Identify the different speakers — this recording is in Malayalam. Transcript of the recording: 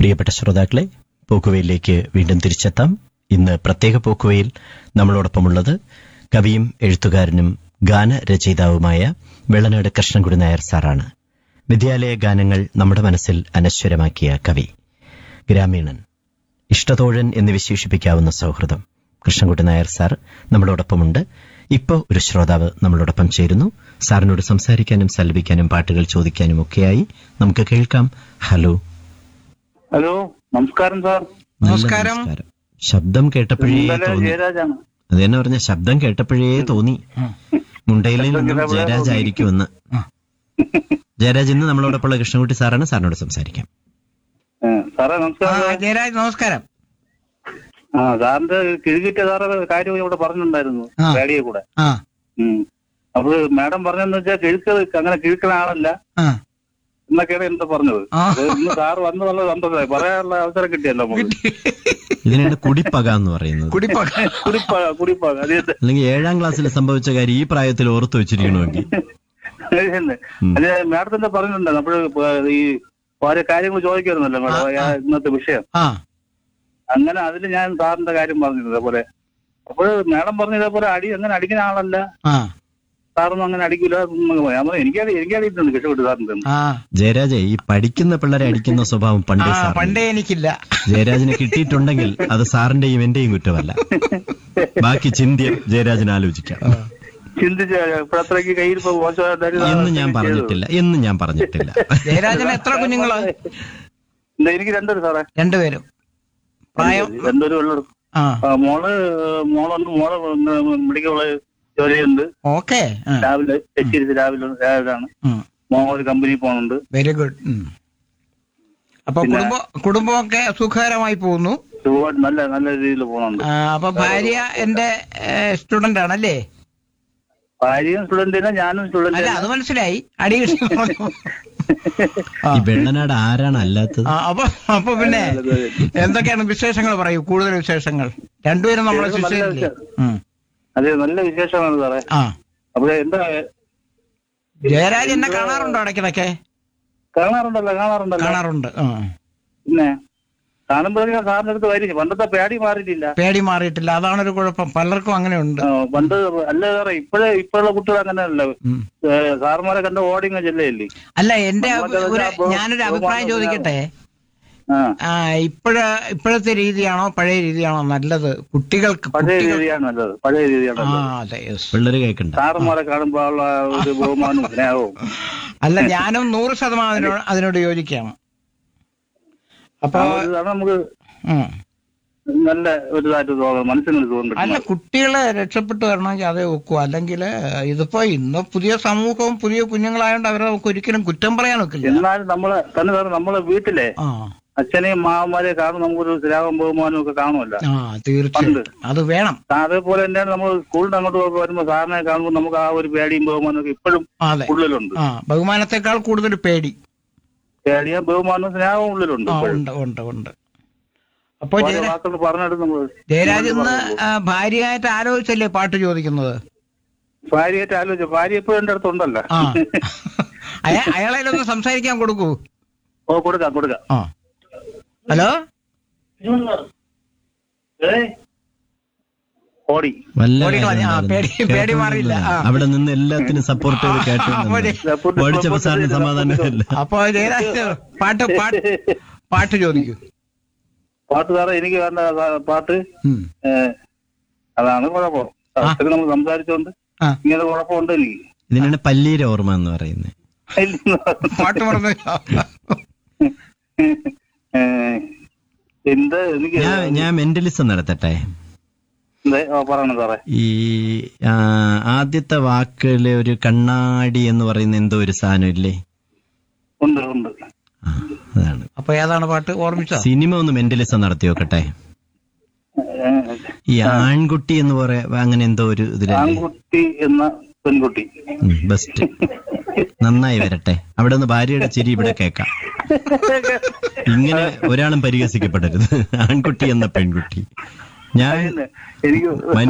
Speaker 1: പ്രിയപ്പെട്ട ശ്രോതാക്കളെ പോക്കുവയിലേക്ക് വീണ്ടും തിരിച്ചെത്താം ഇന്ന് പ്രത്യേക പോക്കുവയിൽ നമ്മളോടൊപ്പമുള്ളത് കവിയും എഴുത്തുകാരനും ഗാനരചയിതാവുമായ വെള്ളനാട് കൃഷ്ണൻകുടി നായർ സാറാണ് വിദ്യാലയ ഗാനങ്ങൾ നമ്മുടെ മനസ്സിൽ അനശ്വരമാക്കിയ കവി ഗ്രാമീണൻ ഇഷ്ടതോഴൻ എന്ന് വിശേഷിപ്പിക്കാവുന്ന സൗഹൃദം കൃഷ്ണൻകുട്ടി നായർ സാർ നമ്മളോടൊപ്പമുണ്ട് ഇപ്പോൾ ഒരു ശ്രോതാവ് നമ്മളോടൊപ്പം ചേരുന്നു സാറിനോട് സംസാരിക്കാനും സൽവിക്കാനും പാട്ടുകൾ ചോദിക്കാനും ഒക്കെയായി നമുക്ക് കേൾക്കാം ഹലോ
Speaker 2: ഹലോ നമസ്കാരം സാർ
Speaker 1: നല്ല
Speaker 3: നമസ്കാരം.
Speaker 1: ശബ്ദം കേട്ടപ്പോഴേ
Speaker 2: ഇന്നലെ
Speaker 1: തോന്നി
Speaker 2: ജയരാജാണ്
Speaker 1: അത് തന്നെ പറഞ്ഞ ശബ്ദം കേട്ടപ്പോഴേ തോന്നി മുണ്ടയിലിൽ നിന്നും ജയരാജ് ആയിരിക്കുമെന്ന് ജയരാജ് ഇന്ന് നമ്മളോടൊപ്പമുള്ള കൃഷ്ണൻകുട്ടി സാറാണ് സാറിനോട് സംസാരിക്കാം
Speaker 2: ഏ, സാറേ
Speaker 3: ആ,
Speaker 2: നമസ്കാരം
Speaker 3: ജയരാജ് നമസ്കാരം
Speaker 2: ആ സാറിന്റെ കിഴുകിറ്റ സാറ് കാര്യം ഇവിടെ പറഞ്ഞിട്ടുണ്ടായിരുന്നു
Speaker 3: ആ.
Speaker 2: റേഡിയോ കൂടെ
Speaker 3: ആ
Speaker 2: ഉം. അപ്പൊ മാഡം പറഞ്ഞെന്ന് വെച്ചാൽ കിഴുക്കത് അങ്ങനെ കിഴുക്കണ ആളല്ല
Speaker 3: ആ
Speaker 2: എന്നൊക്കെയാണ് എന്താ പറഞ്ഞത്
Speaker 3: ആ.
Speaker 2: അത് ഇന്ന് സാറ് വന്ന് നല്ല സന്തോഷമായി പറയാനുള്ള അവസരം കിട്ടിയല്ലോ നമുക്ക്
Speaker 1: ഇതിനാണ് കുടിപ്പക എന്ന് പറയുന്നത്
Speaker 3: കുടിപ്പക
Speaker 2: കുടിപ്പാ കുടിപ്പാ അത് ഇത്.
Speaker 1: അല്ലെങ്കിൽ ഏഴാം ക്ലാസ്സിൽ സംഭവിച്ച കാര്യം ഈ പ്രായത്തിൽ ഓർത്തു വെച്ചിരിക്കണമെങ്കിൽ
Speaker 2: അത് തന്നെ. അത് മാഡത്തിന്റെ പറഞ്ഞിട്ടുണ്ട് നമ്മള് ഈ ഓരോ കാര്യങ്ങൾ ചോദിക്കായിരുന്നല്ലോ മാഡം ആ ഇന്നത്തെ വിഷയം
Speaker 3: ആ
Speaker 2: അങ്ങനെ അതിൽ ഞാൻ സാറിന്റെ കാര്യം പറഞ്ഞിരുന്നു ഇതേപോലെ അപ്പോൾ മാഡം പറഞ്ഞ ഇതേപോലെ അടി അങ്ങനെ അടിക്കുന്ന ആളല്ല
Speaker 3: ആ
Speaker 2: സാറൊന്നും അങ്ങനെ അടിക്കില്ല ഞാൻ പറഞ്ഞു എനിക്കടി എനിക്കടിയിട്ടുണ്ട് കൃഷ്ണകുട്ടി സാറിന്റെ
Speaker 3: ആ
Speaker 1: ജയരാജെ ഈ പഠിക്കുന്ന പിള്ളേരെ അടിക്കുന്ന സ്വഭാവം
Speaker 3: ആ
Speaker 1: പണ്ടേ സാർ
Speaker 3: പണ്ടേ എനിക്കില്ല
Speaker 1: ജയരാജിന് കിട്ടിയിട്ടുണ്ടെങ്കിൽ അത് സാറിന്റെയും എന്റെയും കുറ്റമല്ല ബാക്കി ചിന്ത്യം ജയരാജന് ആലോചിക്കാം
Speaker 2: ചിന്തിച്ച് ഇപ്പോഴത്രയ്ക്ക് കയ്യിൽ ഇപ്പൊ മോശമായിട്ട്
Speaker 1: എന്ന് ഞാൻ പറഞ്ഞിട്ടില്ല എന്ന് ഞാൻ പറഞ്ഞിട്ടില്ല
Speaker 3: ജയരാജന് എത്ര കുഞ്ഞുങ്ങള്
Speaker 2: ഇല്ല, എനിക്ക് രണ്ടൊരു സാറേ
Speaker 3: രണ്ടുപേരും പ്രായം
Speaker 2: രണ്ടൊരു ഉള്ളു
Speaker 3: ആ
Speaker 2: ആ, മോള് മോളുണ്ട് മോള് മെഡിക്കൽ കോളേജ് ജോലിയുണ്ട്
Speaker 3: ഓക്കെ
Speaker 2: രാവിലെ എച്ചിരിച്ച് രാവിലെ രാവിലെയാണ് മോൾ ഒരു കമ്പനി പോകുന്നുണ്ട്
Speaker 3: വെരി ഗുഡ് അപ്പൊ കുടുംബ കുടുംബമൊക്കെ സുഖകരമായി പോകുന്നു
Speaker 2: സുഖമായിട്ട് നല്ല നല്ല രീതിയിൽ പോകുന്നുണ്ട്
Speaker 3: ആ, അപ്പൊ ഭാര്യ എന്റെ സ്റ്റുഡന്റ് ആണല്ലേ
Speaker 2: ഭാര്യയും സ്റ്റുഡന്റിനെ ഞാനും
Speaker 3: അല്ല
Speaker 2: സ്റ്റുഡന്റ്
Speaker 3: അത് മനസ്സിലായി അടി കിട്ടി ആ.
Speaker 1: ഈ വെള്ളനാട് ആരാണ് അല്ലാത്തത്
Speaker 3: ആ, അപ്പൊ അപ്പൊ പിന്നെ എന്തൊക്കെയാണ് വിശേഷങ്ങൾ പറയൂ കൂടുതൽ വിശേഷങ്ങൾ രണ്ടുപേരും നമ്മളെ
Speaker 2: നല്ല
Speaker 3: ശിക്ഷയില്ലേ ഉം.
Speaker 2: അതെ നല്ല വിശേഷമാണ് സാറേ
Speaker 3: ആ
Speaker 2: അപ്പൊ എന്താ
Speaker 3: ജയരാജ് എന്നെ കാണാറുണ്ടോ ഇടയ്ക്കിടയ്ക്ക്
Speaker 2: കാണാറുണ്ടല്ലോ കാണാറുണ്ടല്ലോ
Speaker 3: കാണാറുണ്ട് ആ.
Speaker 2: പിന്നെ കാണുമ്പോഴേ സാറിന്റെ അടുത്ത് വരും പണ്ടത്തെ പേടി മാറിയിട്ടില്ല
Speaker 3: പേടി മാറിയിട്ടില്ല അതാണൊരു കുഴപ്പം പലർക്കും അങ്ങനെ ഉണ്ട്
Speaker 2: ആ, പണ്ട് അല്ല സാറേ ഇപ്പോഴേ ഇപ്പോഴുള്ള കുട്ടികൾ അങ്ങനെയല്ല
Speaker 3: ഉം.
Speaker 2: ഏ, സാറുമാരെ കണ്ട ഓടിങ്ങ ചെല്ലയില്ലേ
Speaker 3: അല്ല എന്റെ
Speaker 2: നമ്മളൊക്കെ
Speaker 3: ഒരു
Speaker 2: വെച്ചാ
Speaker 3: ഞാനൊരു
Speaker 2: ബഹു-
Speaker 3: അഭിപ്രായം ചോദിക്കട്ടെ
Speaker 2: ആ
Speaker 3: ആ ഇപ്പോഴ ഇപ്പോഴത്തെ രീതിയാണോ പഴയ രീതിയാണോ നല്ലത് കുട്ടികൾക്ക്
Speaker 2: പഴയ
Speaker 3: കുട്ടികൾ
Speaker 2: രീതിയാണ് നല്ലത് പഴയ രീതിയാണ്
Speaker 3: ആ
Speaker 2: നല്ലത്
Speaker 3: അതെ yes.
Speaker 1: പിള്ളേര് കേൾക്കണ്ട
Speaker 2: സാറുമാരെ കാണുമ്പോൾ ഉള്ള ഒരു ബഹുമാനവും സ്നേഹവും
Speaker 3: അല്ല ഞാനും നൂറ് ശതമാനം അതിനോട് അതിനോട് യോജിക്കുകയാണ് അപ്പൊ
Speaker 2: ആ ഒരു ഇതാണ് നമുക്ക്
Speaker 3: ഉം.
Speaker 2: നല്ല ഒരു ഇതായിട്ട് തോന്നുന്നത് മനസ്സിനൊരു സുഖം
Speaker 3: അല്ല
Speaker 2: കിട്ടുന്നത്
Speaker 3: കുട്ടികളെ രക്ഷപ്പെട്ടു വരണമെങ്കിൽ അതേ ഒക്കൂ അല്ലെങ്കിൽ ഇതിപ്പോ ഇന്ന് പുതിയ സമൂഹവും പുതിയ കുഞ്ഞുങ്ങളായോണ്ട് അവരെ നമുക്ക് ഒരിക്കലും കുറ്റം പറയാൻ ഒക്കില്ല
Speaker 2: എന്നാലും നമ്മളെ തന്നെ സാറ് നമ്മളെ വീട്ടിലെ
Speaker 3: ആ
Speaker 2: അച്ഛനെയും മാവന്മാരെ കാണും നമുക്കൊരു സ്നേഹവും ബഹുമാനവും ഒക്കെ കാണുമല്ലോ
Speaker 3: ആ തീർച്ചയായും അത് വേണം
Speaker 2: അതേപോലെ തന്നെയാണ് നമ്മൾ സ്കൂളിന്റെ അങ്ങോട്ട് ഒക്കെ വരുമ്പോൾ സാറിനെ കാണുമ്പോൾ നമുക്ക് ആ ഒരു പേടിയും ബഹുമാനവും ഒക്കെ ഇപ്പോഴും
Speaker 3: അതെ
Speaker 2: ഉള്ളിലുണ്ട്
Speaker 3: ആ ബഹുമാനത്തെക്കാൾ കൂടുതൽ പേടി
Speaker 2: പേടിയും ബഹുമാനവും സ്നേഹവും ഉള്ളിലുണ്ട്
Speaker 3: ആ
Speaker 2: ഇപ്പോഴും
Speaker 3: ഉണ്ട് ഉണ്ട് ഉണ്ട് അപ്പൊ
Speaker 2: ഓരോ
Speaker 3: ജയരാജ്
Speaker 2: വാക്കുകൾ പറഞ്ഞിട്ട് നമ്മൾ
Speaker 3: ജയരാജ് ഇന്ന് ആ, ഭാര്യയായിട്ട് ആലോചിച്ചല്ലേ പാട്ട് ചോദിക്കുന്നത്
Speaker 2: ഭാര്യയായിട്ട് ആലോചിച്ചു ഭാര്യ എപ്പോഴും എന്റെ അടുത്തുണ്ടല്ലോ
Speaker 3: ആ അയ- അയാളതിലൊന്ന് സംസാരിക്കാൻ കൊടുക്കൂ
Speaker 2: ഓ കൊടുക്കാം കൊടുക്കാം
Speaker 3: ആ ഹലോ
Speaker 2: ഏയ്. ഓടി
Speaker 1: വല്ല
Speaker 3: ഓടിക്കളഞ്ഞു. ആ,
Speaker 1: കാര്യം
Speaker 3: പേടി-
Speaker 1: ഉണ്ടായിരുന്നു.
Speaker 3: പേടി മാറിയില്ല. ആ.
Speaker 1: അവിടെ നിന്ന് എല്ലാത്തിനും സപ്പോർട്ട് ചെയ്ത് കേട്ടു
Speaker 3: അപ്പൊ
Speaker 1: നിന്ന്.
Speaker 3: ജയ-
Speaker 1: ഓടിച്ചപ്പോ സാറിന് സമാധാനമില്ല
Speaker 3: അപ്പൊ ജയരാജ് പാട്ട് പാട്ട് പാട്ട് ചോദിക്കൂ
Speaker 2: പാട്ട് സാറേ എനിക്ക് വേണ്ട സാ- പാട്ട്
Speaker 3: ഉം.
Speaker 2: ഏ, അതാണ് കുഴപ്പം അത്രയും നമ്മൾ സംസാരിച്ചോണ്ട്
Speaker 3: ആ.
Speaker 2: ഇങ്ങനെ കുഴപ്പമുണ്ട് എനിക്ക്
Speaker 1: ഇതിനാണ് പല്ലീര ഓർമ്മ എന്ന് പറയുന്നത്
Speaker 3: പാട്ട് പറഞ്ഞു
Speaker 2: ഏ, എന്ത് എനിക്ക്
Speaker 1: ഞാൻ ഞാൻ മെന്റലിസം നടത്തട്ടെ
Speaker 2: എന്ത്? ഓ, പറയണം സാറേ
Speaker 1: ഈ ആ, ആദ്യത്തെ വാക്കില് ഒരു കണ്ണാടി എന്ന് പറയുന്ന എന്തോ ഒരു സാധനം ഇല്ലേ
Speaker 2: ഉണ്ട് ഉണ്ട്
Speaker 1: ആ, അതാണ്
Speaker 3: അപ്പൊ ഏതാണ് പാട്ട് ഓർമ്മിച്ചോ
Speaker 1: സിനിമ ഒന്ന് മെന്റലിസം നടത്തി നോക്കട്ടെ
Speaker 2: ഏ,
Speaker 1: ഈ ആൺകുട്ടി എന്ന് പറയാ അങ്ങനെ എന്തോ ഒരു ഇതിലല്ലേ
Speaker 2: ആൺകുട്ടി എന്ന പെൺകുട്ടി
Speaker 1: ബെസ്റ്റ് നന്നായി വരട്ടെ അവിടെ നിന്ന് ഭാര്യയുടെ ചിരി ഇവിടെ കേക്കാം ഇങ്ങനെ ഒരാളും പരിഹസിക്കപ്പെടരുത് ആൺകുട്ടി എന്ന പെൺകുട്ടി ഞാൻ
Speaker 2: എനിക്ക്